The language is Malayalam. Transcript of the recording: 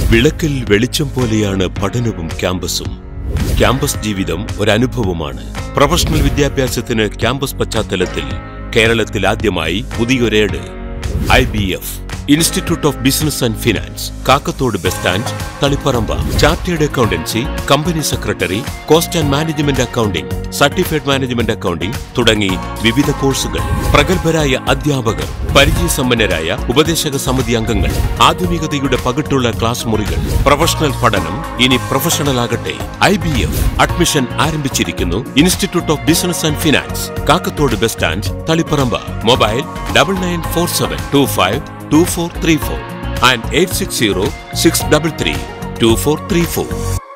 വിളക്കിൽ വെളിച്ചം പോലെയാണ് പഠനവും ക്യാമ്പസും ക്യാമ്പസ് ജീവിതം ഒരനുഭവമാണ് പ്രൊഫഷണൽ വിദ്യാഭ്യാസത്തിന് ക്യാമ്പസ് പശ്ചാത്തലത്തിൽ കേരളത്തിൽ ആദ്യമായി പുതിയൊരേട് I B F institute of business and finance Kakkathode bus stand Taliparamba chartered accountancy company secretary cost and management accounting certified management accounting തുടങ്ങി വിവിധ കോഴ്സുകൾ പ്രഗത്ഭരായ അധ്യാപകർ പരിചയസമ്പന്നരായ ഉപദേശക സമിതി അംഗങ്ങൾ ആധുനികതയുടെ പകിട്ടുള്ള ക്ലാസ് മുറികൾ പ്രൊഫഷണൽ പഠനം ഇനി പ്രൊഫഷണൽ ആകട്ടെ ഐ ബി എഫ് അഡ്മിഷൻ ആരംഭിച്ചിരിക്കുന്നു institute of business and finance Kakkathode bus stand Taliparamba mobile double nine four seven two five two four three four and eight six zero six double three two four three four